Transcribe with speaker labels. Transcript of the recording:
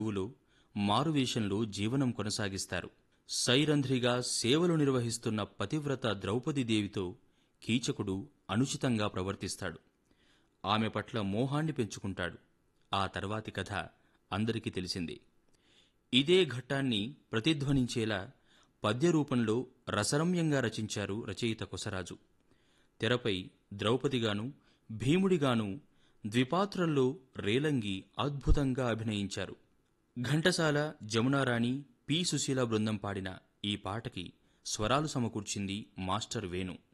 Speaker 1: గురువులు మారువేషంలో జీవనం కొనసాగిస్తారు సైరంధ్రిగా సేవలు నిర్వహిస్తున్న పతివ్రత ద్రౌపదీదేవితో కీచకుడు అనుచితంగా ప్రవర్తిస్తాడు ఆమె పట్ల మోహాన్ని పెంచుకుంటాడు ఆ తర్వాతి కథ అందరికీ తెలిసిందే ఇదే ఘట్టాన్ని ప్రతిధ్వనించేలా పద్య రూపంలో రసరమ్యంగా రచించారు రచయిత కొసరాజు తెరపై ద్రౌపదిగాను భీముడిగాను ద్విపాత్రల్లో రేలంగి అద్భుతంగా అభినయించారు ఘంటసాల జమునారాణి పి సుశీల బృందం పాడిన ఈ పాటకి స్వరాలు సమకూర్చింది మాస్టర్ వేణు